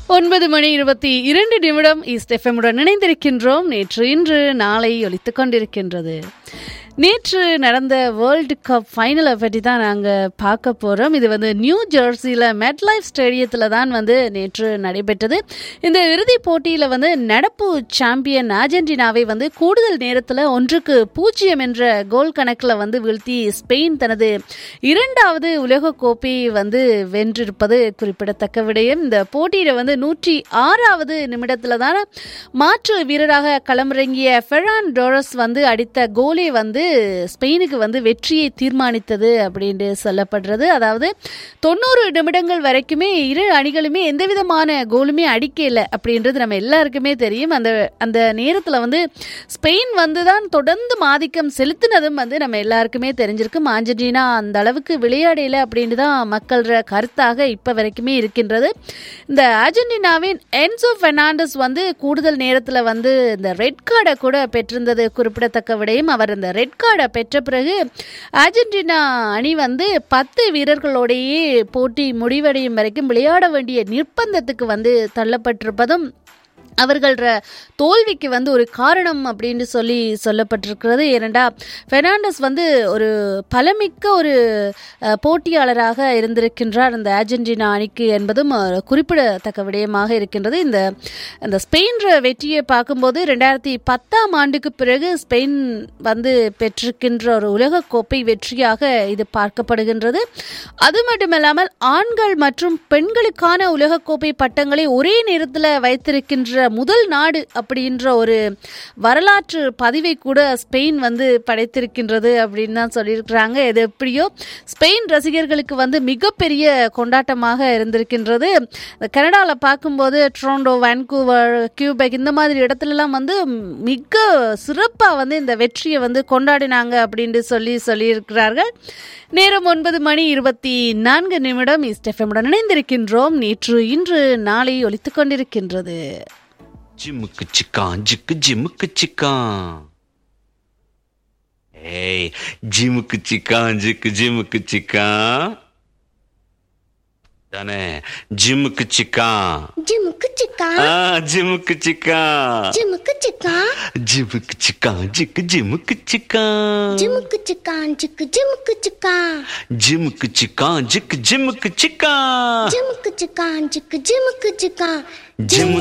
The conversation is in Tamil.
ஒன்பது மணி இருபத்தி இரண்டு நிமிடம் ஈஸ்ட் எஃப்எம்முடன் இணைந்திருக்கின்றோம் நேற்று இன்று நாளை ஒலித்துக் கொண்டிருக்கின்றது நேற்று நடந்த வேர்ல்டு கப் ஃபைனலை பற்றி தான் நாங்கள் பார்க்க போகிறோம் இது வந்து நியூ ஜெர்சியில் மெட்லைஃப் ஸ்டேடியத்தில் தான் வந்து நேற்று நடைபெற்றது இந்த இறுதிப் போட்டியில் வந்து நடப்பு சாம்பியன் அர்ஜென்டினாவை வந்து கூடுதல் நேரத்தில் ஒன்றுக்கு பூஜ்ஜியம் என்ற கோல் கணக்கில் வந்து வீழ்த்தி ஸ்பெயின் தனது இரண்டாவது உலகக்கோப்பை வந்து வென்றிருப்பது குறிப்பிடத்தக்க விடயம் இந்த போட்டியில் வந்து நூற்றி ஆறாவது நிமிடத்தில் தான் மாற்று வீரராக களமிறங்கிய ஃபெரான் டோரஸ் வந்து அடித்த கோலே வந்து ஸ்பெயினுக்கு வந்து வெற்றியை தீர்மானித்தது அப்படின்னு சொல்லப்படுறது அதாவது தொண்ணூறு நிமிடங்கள் வரைக்குமே இரு அணிகளுமே எந்த விதமான கோலுமே அடிக்கல அப்படின்றது நம்ம எல்லாருக்குமே தெரியும் அந்த அந்த நேரத்தில் வந்து ஸ்பெயின் வந்து தான் தொடர்ந்து ஆதிக்கம் செலுத்தினதும் வந்து நம்ம எல்லாருக்குமே தெரிஞ்சிருக்கும் அர்ஜென்டினா அந்த அளவுக்கு விளையாடல அப்படின்னு தான் மக்கள கருத்தாக இப்போ வரைக்குமே இருக்கின்றது இந்த அர்ஜென்டினாவின் என்சோ பெர்னாண்டஸ் வந்து கூடுதல் நேரத்தில் வந்து இந்த ரெட் கார்டை கூட பெற்றிருந்தது குறிப்பிடத்தக்க விடையும் அவர் இந்த ரெட் கார்டை பெற்ற பிறகு அர்ஜென்டினா அணி வந்து பத்து வீரர்களோடையே போட்டி முடிவடையும் வரைக்கும் விளையாட வேண்டிய நிர்பந்தத்துக்கு வந்து தள்ளப்பட்டிருப்பதும் அவர்கள தோல்விக்கு வந்து ஒரு காரணம் அப்படின்னு சொல்லி சொல்லப்பட்டிருக்கிறது ஏனெண்டா பெர்னாண்டஸ் வந்து ஒரு பலமிக்க ஒரு அஹ், போட்டியாளராக இருந்திருக்கின்றார் இந்த அர்ஜென்டினா அணிக்கு என்பதும் ஒரு குறிப்பிடத்தக்க விடயமாக இருக்கின்றது இந்த இந்த ஸ்பெயின் வெற்றியை பார்க்கும்போது ரெண்டாயிரத்தி பத்தாம் ஆண்டுக்கு பிறகு ஸ்பெயின் வந்து பெற்றிருக்கின்ற ஒரு உலகக்கோப்பை வெற்றியாக இது பார்க்கப்படுகின்றது அது மட்டுமல்லாமல் ஆண்கள் மற்றும் பெண்களுக்கான உலகக்கோப்பை பட்டங்களை ஒரே நேரத்தில் வைத்திருக்கின்ற முதல் நாடு அப்படின்ற ஒரு வரலாற்று பதிவை கூட ஸ்பெயின் வந்து படைத்திருக்கின்றது அப்படின்னு தான் சொல்லியிருக்கிறாங்க எது எப்படியோ ஸ்பெயின் ரசிகர்களுக்கு வந்து மிகப்பெரிய கொண்டாட்டமாக இருந்திருக்கின்றது இந்த கனடாவில் பார்க்கும்போது ட்ரோண்டோ வான்கூவர் கியூபெக் இந்த மாதிரி இடத்துலலாம் வந்து மிக சிறப்பாக வந்து இந்த வெற்றியை வந்து கொண்டாடினாங்க அப்படின்னு சொல்லி சொல்லியிருக்கிறார்கள் நேரம் ஒன்பது மணி இருபத்தி நான்கு நிமிடம் இஸ்டெஃபமுடன் இணைந்திருக்கின்றோம் நேற்று இன்று நாளை ஒலித்துக் கொண்டிருக்கின்றது ஜிமுக்கு சிக்கான் ஜிக்கு ஜிமுக்கு சிக்கான் ஏய் ஜிமுக்கு சிக்கான் ஜிக்கு ஜிமுக்கு சிக்கான் தானே ஜிமுக்கு சிக்கான் ஜிமுக்கு சிக்கா ஆ ஜிமுக்கு சிக்கான் ஜிமுக்கு சிக்கா ஜிமுக்கு சிக்கான் ஜிக்கு ஜிமுக்கு சிக்கான் ஜிமுக்கு சிக்கான் ஜிக்கு ஜிமுக்கு சிக்கா ஜிமுக்கு சிக்கான் ஜிக்கு ஜிமுக்கு சிக்கான் ஜிமுக்கு சிக்கான் ஜிக்கு ஜிமுக்கு சிக்கா ஜிமு